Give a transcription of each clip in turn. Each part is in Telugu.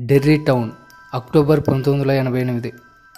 డెర్రీ టౌన్ అక్టోబర్ పంతొమ్మిది వందల ఎనభై ఎనిమిది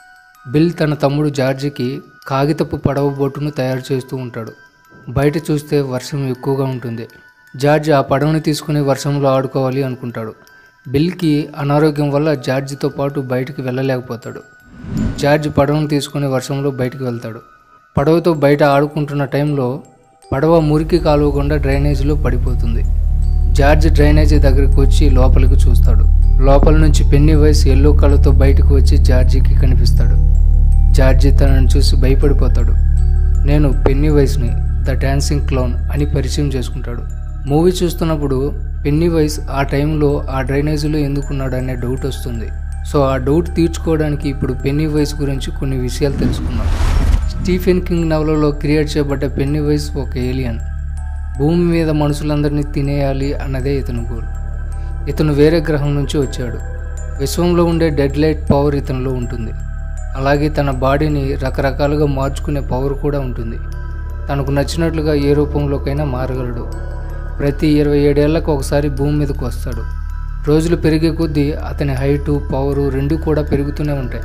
బిల్ తన తమ్ముడు జార్జికి కాగితపు పడవ బోటును తయారు చేస్తూ ఉంటాడు బయట చూస్తే వర్షం ఎక్కువగా ఉంటుంది జార్జ్ ఆ పడవని తీసుకుని వర్షంలో ఆడుకోవాలి అనుకుంటాడు బిల్కి అనారోగ్యం వల్ల జార్జితో పాటు బయటికి వెళ్ళలేకపోతాడు జార్జ్ పడవను తీసుకుని వర్షంలో బయటికి వెళ్తాడు పడవతో బయట ఆడుకుంటున్న టైంలో పడవ మురికి కాలువ గుండా డ్రైనేజీలో పడిపోతుంది జార్జ్ డ్రైనేజీ దగ్గరికి వచ్చి లోపలికి చూస్తాడు లోపల నుంచి పెన్నీ వైస్ ఎల్లో కళ్ళతో బయటకు వచ్చి జార్జికి కనిపిస్తాడు జార్జి తనను చూసి భయపడిపోతాడు నేను పెన్నీ వైస్ని ద డాన్సింగ్ క్లౌన్ అని పరిచయం చేసుకుంటాడు మూవీ చూస్తున్నప్పుడు పెన్నీ వైస్ ఆ టైంలో ఆ డ్రైనేజీలో ఎందుకున్నాడు అనే డౌట్ వస్తుంది సో ఆ డౌట్ తీర్చుకోవడానికి ఇప్పుడు పెన్నీ వైస్ గురించి కొన్ని విషయాలు తెలుసుకుందాం స్టీఫెన్ కింగ్ నవలలో క్రియేట్ చేయబడ్డ పెన్నీ వైస్ ఒక ఏలియన్ భూమి మీద మనుషులందరినీ తినేయాలి అన్నదే ఇతని గోల్ ఇతను వేరే గ్రహం నుంచి వచ్చాడు విశ్వంలో ఉండే డెడ్ లైట్ పవర్ ఇతనిలో ఉంటుంది అలాగే తన బాడీని రకరకాలుగా మార్చుకునే పవర్ కూడా ఉంటుంది తనకు నచ్చినట్లుగా ఏ రూపంలోకైనా మారగలడు ప్రతి ఇరవై ఏడేళ్లకు ఒకసారి భూమి మీదకు వస్తాడు రోజులు పెరిగే కొద్దీ అతని హైటు పవరు రెండు కూడా పెరుగుతూనే ఉంటాయి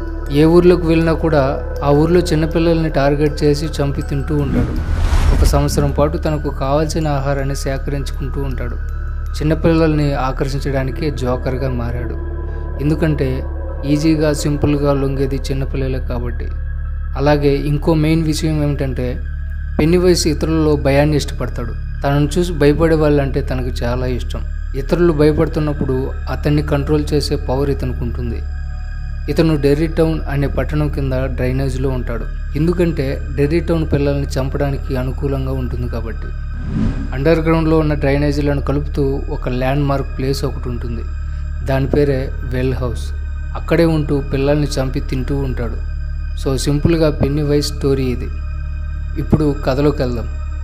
ఏ ఊర్లోకి వెళ్ళినా కూడా ఆ ఊర్లో చిన్నపిల్లల్ని టార్గెట్ చేసి చంపి తింటూ ఉంటాడు ఒక సంవత్సరం పాటు తనకు కావాల్సిన ఆహారాన్ని సేకరించుకుంటూ ఉంటాడు చిన్నపిల్లల్ని ఆకర్షించడానికి జోకర్గా మారాడు ఎందుకంటే ఈజీగా సింపుల్గా లొంగేది చిన్నపిల్లలే కాబట్టి అలాగే ఇంకో మెయిన్ విషయం ఏమిటంటే పెన్ని వయసు ఇతరులలో భయాన్ని ఇష్టపడతాడు తనను చూసి భయపడే వాళ్ళంటే తనకు చాలా ఇష్టం ఇతరులు భయపడుతున్నప్పుడు అతన్ని కంట్రోల్ చేసే పవర్ ఇతనికి ఉంటుంది ఇతను డెర్రీ టౌన్ అనే పట్టణం కింద డ్రైనేజ్లో ఉంటాడు ఎందుకంటే డెర్రీ టౌన్ పిల్లల్ని చంపడానికి అనుకూలంగా ఉంటుంది కాబట్టి అండర్ గ్రౌండ్లో ఉన్న డ్రైనేజీలను కలుపుతూ ఒక ల్యాండ్ మార్క్ ప్లేస్ ఒకటి ఉంటుంది దాని పేరే వెల్ హౌస్ అక్కడే ఉంటూ పిల్లల్ని చంపి తింటూ ఉంటాడు సో సింపుల్గా పెన్ని వైస్ స్టోరీ ఇది ఇప్పుడు కథలోకి వెళ్దాం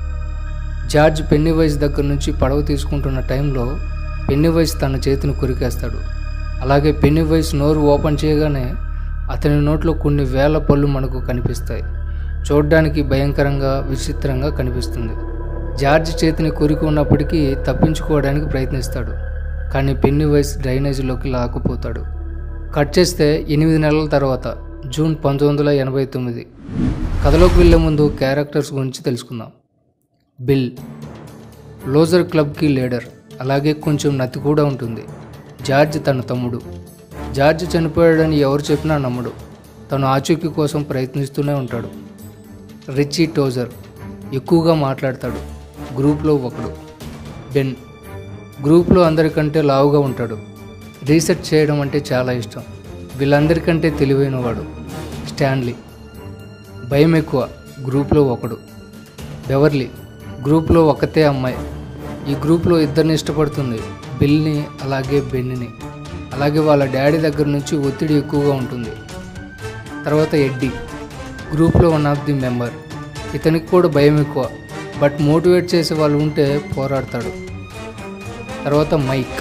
జార్జ్ పెన్ని వైస్ దగ్గర నుంచి పడవ తీసుకుంటున్న టైంలో పెన్ని వైస్ తన చేతిని కొరికేస్తాడు అలాగే పెన్ని వైస్ నోరు ఓపెన్ చేయగానే అతని నోట్లో కొన్ని వేల పళ్ళు మనకు కనిపిస్తాయి చూడడానికి భయంకరంగా విచిత్రంగా కనిపిస్తుంది జార్జ్ చేతిని కొరికి ఉన్నప్పటికీ తప్పించుకోవడానికి ప్రయత్నిస్తాడు కానీ పెన్ని వైస్ డ్రైనేజీలోకి లాక్కుపోతాడు కట్ చేస్తే ఎనిమిది నెలల తర్వాత జూన్ పంతొమ్మిది వందల ఎనభై తొమ్మిది కథలోకి వెళ్ళే ముందు క్యారెక్టర్స్ గురించి తెలుసుకుందాం బిల్ లోజర్ క్లబ్కి లీడర్ అలాగే కొంచెం నత్తి కూడా ఉంటుంది జార్జ్ తన తమ్ముడు జార్జ్ చనిపోయాడని ఎవరు చెప్పినా నమ్మడు తను ఆచూకీ కోసం ప్రయత్నిస్తూనే ఉంటాడు రిచీ టోజర్ ఎక్కువగా మాట్లాడతాడు గ్రూప్లో ఒకడు బెన్ గ్రూప్లో అందరికంటే లావుగా ఉంటాడు రీసెర్చ్ చేయడం అంటే చాలా ఇష్టం వీళ్ళందరికంటే తెలివైనవాడు స్టాన్లీ భయం ఎక్కువ గ్రూప్లో ఒకడు బెవర్లీ గ్రూప్లో ఒకతే అమ్మాయి ఈ గ్రూప్లో ఇద్దరిని ఇష్టపడుతుంది బిల్ని అలాగే బెన్నిని అలాగే వాళ్ళ డాడీ దగ్గర నుంచి ఒత్తిడి ఎక్కువగా ఉంటుంది తర్వాత ఎడ్డీ గ్రూప్లో వన్ ఆఫ్ ది మెంబర్ ఇతనికి కూడా భయం ఎక్కువ బట్ మోటివేట్ చేసే వాళ్ళు ఉంటే పోరాడతాడు తర్వాత మైక్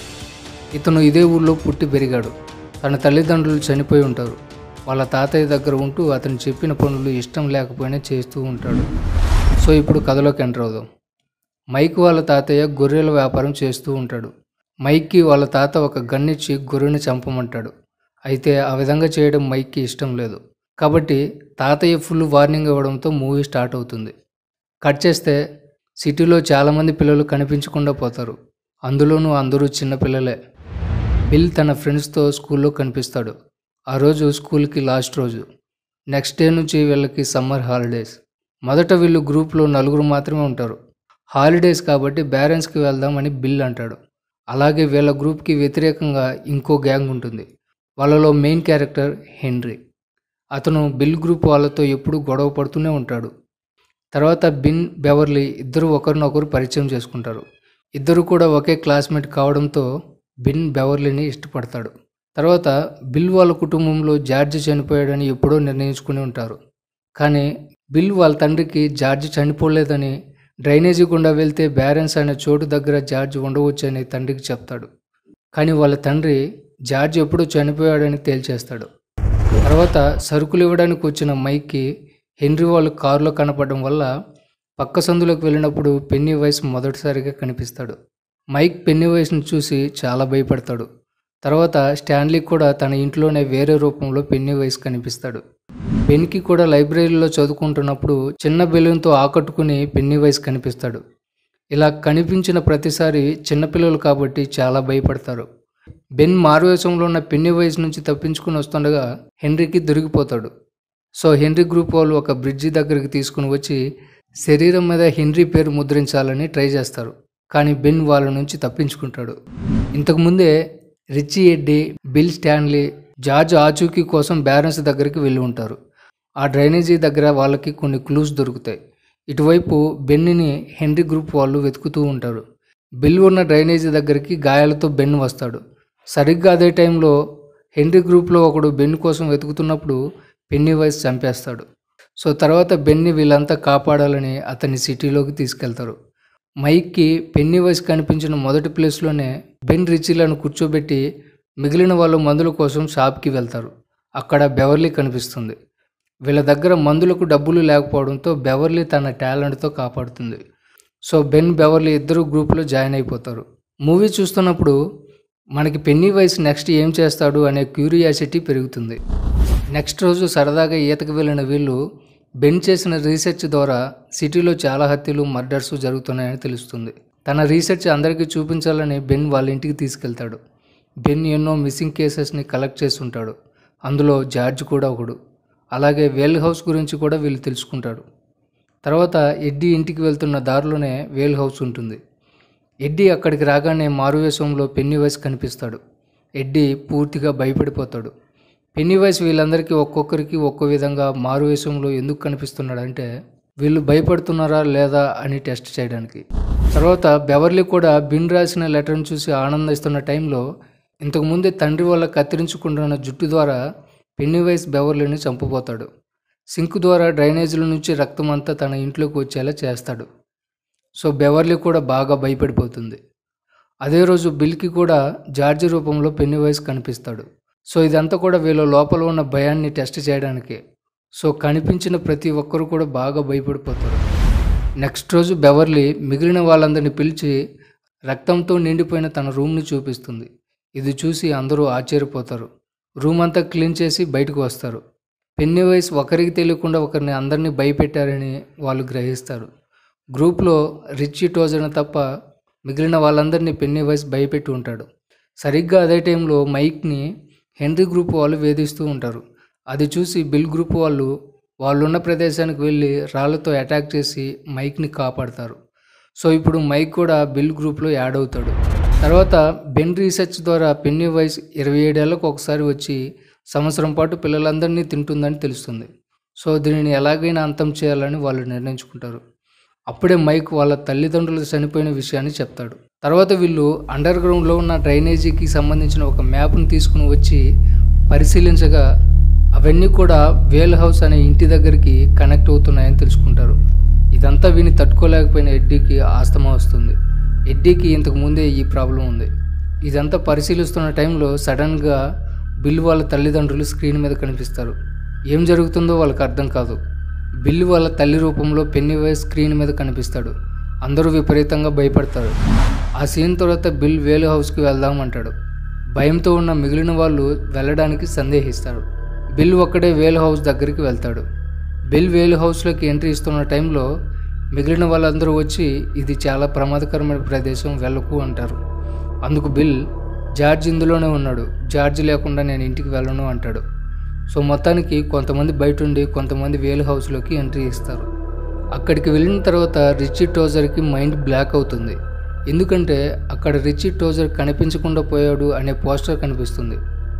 ఇతను ఇదే ఊళ్ళో పుట్టి పెరిగాడు తన తల్లిదండ్రులు చనిపోయి ఉంటారు వాళ్ళ తాతయ్య దగ్గర ఉంటూ అతను చెప్పిన పనులు ఇష్టం లేకపోయినా చేస్తూ ఉంటాడు సో ఇప్పుడు కథలోకి ఎంటర్ అవుదాం మైక్ వాళ్ళ తాతయ్య గొర్రెల వ్యాపారం చేస్తూ ఉంటాడు మైక్కి వాళ్ళ తాత ఒక గన్నిచ్చి గొర్రెని చంపమంటాడు అయితే ఆ విధంగా చేయడం మైక్కి ఇష్టం లేదు కాబట్టి తాతయ్య ఫుల్ వార్నింగ్ ఇవ్వడంతో మూవీ స్టార్ట్ అవుతుంది కట్ చేస్తే సిటీలో చాలామంది పిల్లలు కనిపించకుండా పోతారు అందులోనూ అందరూ చిన్నపిల్లలే బిల్ తన ఫ్రెండ్స్తో స్కూల్లో కనిపిస్తాడు ఆ రోజు స్కూల్కి లాస్ట్ రోజు నెక్స్ట్ డే నుంచి వీళ్ళకి సమ్మర్ హాలిడేస్ మొదట వీళ్ళు గ్రూప్లో నలుగురు మాత్రమే ఉంటారు హాలిడేస్ కాబట్టి బ్యారెన్స్కి వెళ్దామని బిల్ అంటాడు అలాగే వీళ్ళ గ్రూప్కి వ్యతిరేకంగా ఇంకో గ్యాంగ్ ఉంటుంది వాళ్ళలో మెయిన్ క్యారెక్టర్ హెన్రీ అతను బిల్ గ్రూప్ వాళ్ళతో ఎప్పుడూ గొడవ పడుతూనే ఉంటాడు తర్వాత బిన్ బెవర్లీ ఇద్దరు ఒకరినొకరు పరిచయం చేసుకుంటారు ఇద్దరు కూడా ఒకే క్లాస్మేట్ కావడంతో బిన్ బెవర్లీని ఇష్టపడతాడు తర్వాత బిల్ వాళ్ళ కుటుంబంలో జార్జ్ చనిపోయాడని ఎప్పుడో నిర్ణయించుకుని ఉంటారు కానీ బిల్ వాళ్ళ తండ్రికి జార్జ్ చనిపోలేదని డ్రైనేజీ గుండా వెళ్తే బ్యారెన్స్ అనే చోటు దగ్గర జార్జ్ ఉండవచ్చని తండ్రికి చెప్తాడు కానీ వాళ్ళ తండ్రి జార్జ్ ఎప్పుడో చనిపోయాడని తేల్చేస్తాడు తర్వాత సరుకులు ఇవ్వడానికి వచ్చిన మైక్కి హెన్రీ వాళ్ళు కారులో కనపడడం వల్ల పక్క సందులోకి వెళ్ళినప్పుడు పెన్నీ వైస్ మొదటిసారిగా కనిపిస్తాడు మైక్ పెన్నీ వైస్ని చూసి చాలా భయపడతాడు తర్వాత స్టాన్లీకి కూడా తన ఇంట్లోనే వేరే రూపంలో పెన్నీ వైస్ కనిపిస్తాడు బెన్కి కూడా లైబ్రరీలో చదువుకుంటున్నప్పుడు చిన్న బెలూన్తో ఆకట్టుకుని పెన్నీ వైస్ కనిపిస్తాడు ఇలా కనిపించిన ప్రతిసారి చిన్నపిల్లలు కాబట్టి చాలా భయపడతారు బెన్ మారువేషంలో ఉన్న పెన్నీ వైస్ నుంచి తప్పించుకుని వస్తుండగా హెన్రీకి దొరికిపోతాడు సో హెన్రీ గ్రూప్ వాళ్ళు ఒక బ్రిడ్జి దగ్గరికి తీసుకుని వచ్చి శరీరం మీద హెన్రీ పేరు ముద్రించాలని ట్రై చేస్తారు కానీ బెన్ వాళ్ళ నుంచి తప్పించుకుంటాడు ఇంతకుముందే Richie Eddie Bill Stanley George ఆచూకీ కోసం బ్యారెన్స్ దగ్గరికి వెళ్ళి ఉంటారు ఆ డ్రైనేజీ దగ్గర వాళ్ళకి కొన్ని క్లూస్ దొరుకుతాయి ఇటువైపు బెన్నిని హెన్రీ గ్రూప్ వాళ్ళు వెతుకుతూ ఉంటారు బిల్ ఉన్న డ్రైనేజీ దగ్గరికి గాయాలతో బెన్ వస్తాడు సరిగ్గా అదే టైంలో హెన్రీ గ్రూప్లో ఒకడు బెన్ కోసం వెతుకుతున్నప్పుడు పెన్నీ వైస్ చంపేస్తాడు సో తర్వాత బెన్ని వీళ్ళంతా కాపాడాలని అతన్ని సిటీలోకి తీసుకెళ్తారు మైక్కి పెన్నీ వైస్ కనిపించిన మొదటి ప్లేస్లోనే బెన్ రిచీలను కూర్చోబెట్టి మిగిలిన వాళ్ళు మందుల కోసం షాప్కి వెళ్తారు అక్కడ బెవర్లీ కనిపిస్తుంది వీళ్ళ దగ్గర మందులకు డబ్బులు లేకపోవడంతో బెవర్లీ తన టాలెంట్తో కాపాడుతుంది సో బెన్ బెవర్లీ ఇద్దరు గ్రూప్లో జాయిన్ అయిపోతారు మూవీ చూస్తున్నప్పుడు మనకి పెన్నీ వైస్ నెక్స్ట్ ఏం చేస్తాడు అనే క్యూరియాసిటీ పెరుగుతుంది నెక్స్ట్ రోజు సరదాగా ఈతకు వెళ్ళిన వీళ్ళు బెన్ చేసిన రీసెర్చ్ ద్వారా సిటీలో చాలా హత్యలు మర్డర్స్ జరుగుతున్నాయని తెలుస్తుంది తన రీసెర్చ్ అందరికీ చూపించాలని బెన్ వాళ్ళ ఇంటికి తీసుకెళ్తాడు బెన్ ఎన్నో మిస్సింగ్ కేసెస్ని కలెక్ట్ చేసి ఉంటాడు అందులో జార్జ్ కూడా ఒకడు అలాగే వేల్ హౌస్ గురించి కూడా వీళ్ళు తెలుసుకుంటారు తర్వాత ఎడ్డీ ఇంటికి వెళ్తున్న దారిలోనే వేల్ హౌస్ ఉంటుంది ఎడ్డీ అక్కడికి రాగానే మారువేషంలో పెన్నీవైస్ కనిపిస్తాడు ఎడ్డీ పూర్తిగా భయపడిపోతాడు పెన్నీవైస్ వీళ్ళందరికీ ఒక్కొక్కరికి ఒక్కో విధంగా మారువేషంలో ఎందుకు కనిపిస్తున్నాడంటే వీళ్ళు భయపడుతున్నారా లేదా అని టెస్ట్ చేయడానికి తర్వాత బెవర్లీ కూడా బిన్ రాసిన లెటర్ని చూసి ఆనందిస్తున్న టైంలో ఇంతకుముందే తండ్రి వల్ల కత్తిరించుకుంటున్న జుట్టు ద్వారా పెన్నీవైస్ బెవర్లీని చంపబోతాడు సింక్ ద్వారా డ్రైనేజీల నుంచి రక్తం అంతా తన ఇంట్లోకి వచ్చేలా చేస్తాడు సో బెవర్లీ కూడా బాగా భయపడిపోతుంది అదే రోజు బిల్కి కూడా జార్జి రూపంలో పెన్నీవైస్ కనిపిస్తాడు సో ఇదంతా కూడా వీళ్ళ లోపల ఉన్న భయాన్ని టెస్ట్ చేయడానికి సో కనిపించిన ప్రతి ఒక్కరు కూడా బాగా భయపడిపోతారు నెక్స్ట్ రోజు బెవర్లీ మిగిలిన వాళ్ళందరినీ పిలిచి రక్తంతో నిండిపోయిన తన రూమ్ని చూపిస్తుంది ఇది చూసి అందరూ ఆశ్చర్యపోతారు రూమ్ అంతా క్లీన్ చేసి బయటకు వస్తారు పెన్నీ వైస్ ఒకరికి తెలియకుండా ఒకరిని అందరినీ భయపెట్టారని వాళ్ళు గ్రహిస్తారు గ్రూప్లో రిచీ టోజన్ తప్ప మిగిలిన వాళ్ళందరినీ పెన్నీ వైస్ భయపెట్టి ఉంటాడు సరిగ్గా అదే టైంలో మైక్ని హెన్రీ గ్రూప్ వాళ్ళు వేధిస్తూ ఉంటారు అది చూసి బిల్ గ్రూప్ వాళ్ళు వాళ్ళున్న ప్రదేశానికి వెళ్ళి రాళ్లతో అటాక్ చేసి మైక్ని కాపాడతారు సో ఇప్పుడు మైక్ కూడా బిల్ గ్రూప్లో యాడ్ అవుతాడు తర్వాత బెన్ రీసెర్చ్ ద్వారా పెన్నీ వైస్ ఇరవై ఏడేళ్లకు ఒకసారి వచ్చి సంవత్సరం పాటు పిల్లలందరినీ తింటుందని తెలుస్తుంది సో దీనిని ఎలాగైనా అంతం చేయాలని వాళ్ళు నిర్ణయించుకుంటారు అప్పుడే మైక్ వాళ్ళ తల్లిదండ్రులు చనిపోయిన విషయాన్ని చెప్తాడు తర్వాత వీళ్ళు అండర్ గ్రౌండ్లో ఉన్న డ్రైనేజీకి సంబంధించిన ఒక మ్యాప్ను తీసుకుని వచ్చి పరిశీలించగా అవన్నీ కూడా వేల్ హౌస్ అనే ఇంటి దగ్గరికి కనెక్ట్ అవుతున్నాయని తెలుసుకుంటారు ఇదంతా విని తట్టుకోలేకపోయిన ఎడ్డీకి ఆస్తమా వస్తుంది ఎడ్డీకి ఇంతకు ముందే ఈ ప్రాబ్లం ఉంది ఇదంతా పరిశీలిస్తున్న టైంలో సడన్గా బిల్ వాళ్ళ తల్లిదండ్రులు స్క్రీన్ మీద కనిపిస్తారు ఏం జరుగుతుందో వాళ్ళకి అర్థం కాదు బిల్ వాళ్ళ తల్లి రూపంలో పెన్నీ వైస్ స్క్రీన్ మీద కనిపిస్తాడు అందరూ విపరీతంగా భయపడతారు ఆ సీన్ తర్వాత బిల్ వేలు హౌస్కి వెళ్దామంటాడు భయంతో ఉన్న మిగిలిన వాళ్ళు వెళ్ళడానికి సందేహిస్తారు బిల్ ఒక్కడే వేలు హౌస్ దగ్గరికి వెళ్తాడు బిల్ వేలు హౌస్లోకి ఎంట్రీ ఇస్తున్న టైంలో మిగిలిన వాళ్ళందరూ వచ్చి ఇది చాలా ప్రమాదకరమైన ప్రదేశం వెళ్ళకు అంటారు అందుకు బిల్ జార్జ్ ఇందులోనే ఉన్నాడు జార్జ్ లేకుండా నేను ఇంటికి వెళ్ళను అంటాడు సో మొత్తానికి కొంతమంది బయట ఉండి కొంతమంది వేలు హౌస్లోకి ఎంట్రీ ఇస్తారు అక్కడికి వెళ్ళిన తర్వాత రిచీ టోజర్కి మైండ్ బ్లాక్ అవుతుంది ఎందుకంటే అక్కడ రిచీ టోజర్ కనిపించకుండా పోయాడు అనే పోస్టర్ కనిపిస్తుంది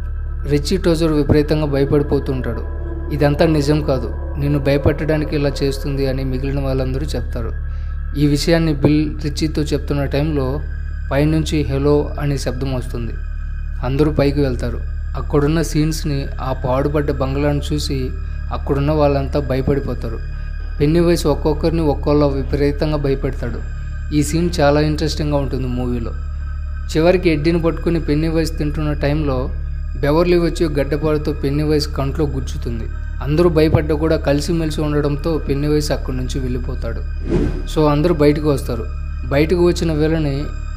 రిచీ టోజర్ విపరీతంగా భయపడిపోతుంటాడు ఇదంతా నిజం కాదు నిన్ను భయపెట్టడానికి ఇలా చేస్తుంది అని మిగిలిన వాళ్ళందరూ చెప్తారు ఈ విషయాన్ని బిల్ రిచీతో చెప్తున్న టైంలో పైనుంచి హెలో అనే శబ్దం వస్తుంది అందరూ పైకి వెళ్తారు అక్కడున్న సీన్స్ని ఆ పాడుపడ్డ బంగ్లాను చూసి అక్కడున్న వాళ్ళంతా భయపడిపోతారు పెన్ని వయసు ఒక్కొక్కరిని ఒక్కోళ్ళ విపరీతంగా భయపెడతాడు ఈ సీన్ చాలా ఇంట్రెస్టింగ్గా ఉంటుంది మూవీలో చివరికి ఎడ్డీని పట్టుకుని పెన్ని వయసు తింటున్న టైంలో బెవర్లీ వచ్చి గడ్డపాడుతో పెన్ని వయసు కంట్లో గుచ్చుతుంది అందరూ భయపడ్డా కూడా కలిసిమెలిసి ఉండడంతో పెన్ని వయసు అక్కడి నుంచి వెళ్ళిపోతాడు సో అందరూ బయటకు వస్తారు బయటకు వచ్చిన వీళ్ళని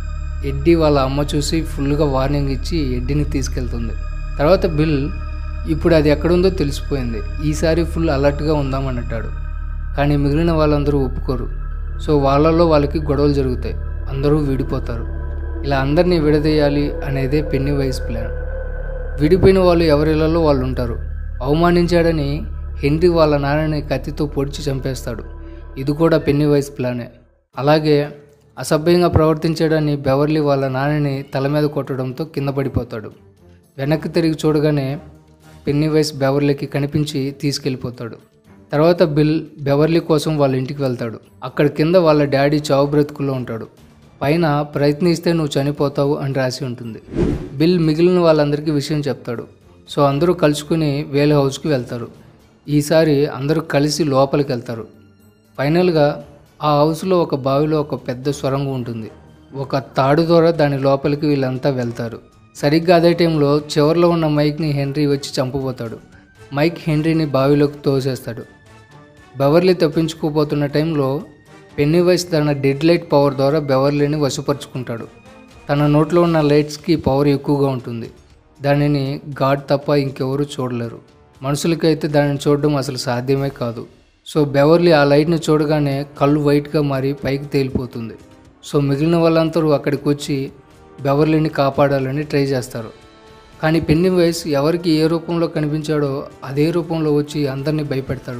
ఎడ్డీ వాళ్ళ అమ్మ చూసి ఫుల్గా వార్నింగ్ ఇచ్చి ఎడ్డీని తీసుకెళ్తుంది తర్వాత బిల్ ఇప్పుడు అది ఎక్కడుందో తెలిసిపోయింది ఈసారి ఫుల్ అలర్ట్గా ఉందామన్నట్టాడు కానీ మిగిలిన వాళ్ళందరూ ఒప్పుకోరు సో వాళ్ళల్లో వాళ్ళకి గొడవలు జరుగుతాయి అందరూ విడిపోతారు ఇలా అందరినీ విడదీయాలి అనేదే పెన్ని వైస్ ప్లాన్ విడిపోయిన వాళ్ళు ఎవరిళ్లలో వాళ్ళు ఉంటారు అవమానించాడని హెన్రీ వాళ్ళ నాన్నని కత్తితో పొడిచి చంపేస్తాడు ఇది కూడా పెన్ని వైస్ ప్లానే అలాగే అసభ్యంగా ప్రవర్తించాడని బెవర్లీ వాళ్ళ నాన్నని తల మీద కొట్టడంతో కింద పడిపోతాడు వెనక్కి తిరిగి చూడగానే పెన్ని వైస్ బెవర్లీకి కనిపించి తీసుకెళ్ళిపోతాడు తర్వాత బిల్ బెవర్లీ కోసం వాళ్ళ ఇంటికి వెళ్తాడు అక్కడ కింద వాళ్ళ డాడీ చావు బ్రతుకుల్లో ఉంటాడు పైన ప్రయత్నిస్తే నువ్వు చనిపోతావు అని రాసి ఉంటుంది బిల్ మిగిలిన వాళ్ళందరికీ విషయం చెప్తాడు సో అందరూ కలుసుకుని వేల్ హౌస్కి వెళ్తారు ఈసారి అందరూ కలిసి లోపలికి వెళ్తారు ఫైనల్గా ఆ హౌస్లో ఒక బావిలో ఒక పెద్ద సొరంగం ఉంటుంది ఒక తాడు ద్వారా దాని లోపలికి వీళ్ళంతా వెళ్తారు సరిగ్గా అదే టైంలో చివరిలో ఉన్న మైక్ని హెన్రీ వచ్చి చంపబోతాడు మైక్ హెన్రీని బావిలోకి తోసేస్తాడు బెవర్లీ తప్పించుకోపోతున్న టైంలో పెన్నీవైస్ తన డెడ్ లైట్ పవర్ ద్వారా బెవర్లీని వశపరుచుకుంటాడు తన నోట్లో ఉన్న లైట్స్కి పవర్ ఎక్కువగా ఉంటుంది దానిని గాడ్ తప్ప ఇంకెవరూ చూడలేరు మనుషులకైతే దానిని చూడడం అసలు సాధ్యమే కాదు సో బెవర్లీ ఆ లైట్ని చూడగానే కళ్ళు వైట్గా మారి పైకి తేలిపోతుంది సో మిగిలిన వాళ్ళందరూ అక్కడికి వచ్చి బెవర్లీని కాపాడాలని ట్రై చేస్తారు కానీ పెన్ని వైస్ ఎవరికి ఏ రూపంలో కనిపించాడో అదే రూపంలో వచ్చి అందరినీ భయపెడతాడు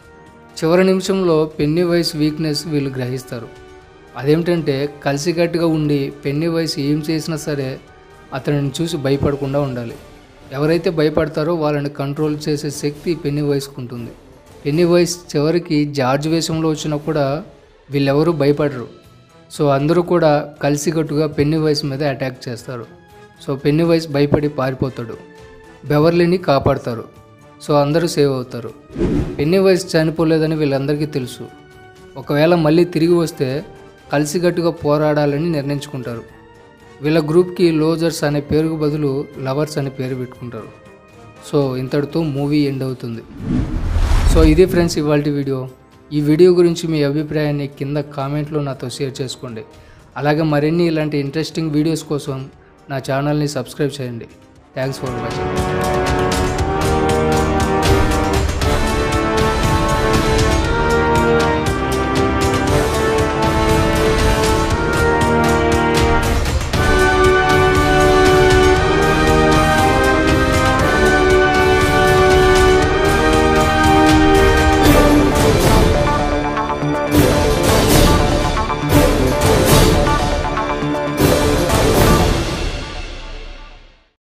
చివరి నిమిషంలో పెన్ని వైస్ వీక్నెస్ వీళ్ళు గ్రహిస్తారు అదేమిటంటే కలిసికట్టుగా ఉండి పెన్ని వైస్ ఏం చేసినా సరే అతనిని చూసి భయపడకుండా ఉండాలి ఎవరైతే భయపడతారో వాళ్ళని కంట్రోల్ చేసే శక్తి పెన్ని వైస్కి ఉంటుంది పెన్ని వైస్ చివరికి జార్జ్ వేషంలో వచ్చినా కూడా వీళ్ళెవరూ భయపడరు సో అందరూ కూడా కలిసికట్టుగా పెన్ని వైస్ మీద అటాక్ చేస్తారు సో పెన్ని వైస్ భయపడి పారిపోతాడు బెవర్లీని కాపాడతారు సో అందరూ సేవ్ అవుతారు పెన్ని వైస్ చనిపోలేదని వీళ్ళందరికీ తెలుసు ఒకవేళ మళ్ళీ తిరిగి వస్తే కలిసికట్టుగా పోరాడాలని నిర్ణయించుకుంటారు వీళ్ళ గ్రూప్కి లోజర్స్ అనే పేరుకు బదులు లవర్స్ అనే పేరు పెట్టుకుంటారు సో ఇంతటితో మూవీ ఎండ్ అవుతుంది సో ఇది ఫ్రెండ్స్ ఇవాళ వీడియో ఈ వీడియో గురించి మీ అభిప్రాయాన్ని కింద కామెంట్లో నాతో షేర్ చేసుకోండి అలాగే మరిన్ని ఇలాంటి ఇంట్రెస్టింగ్ వీడియోస్ కోసం నా ఛానల్ని సబ్స్క్రైబ్ చేయండి థ్యాంక్స్ ఫర్ వాచింగ్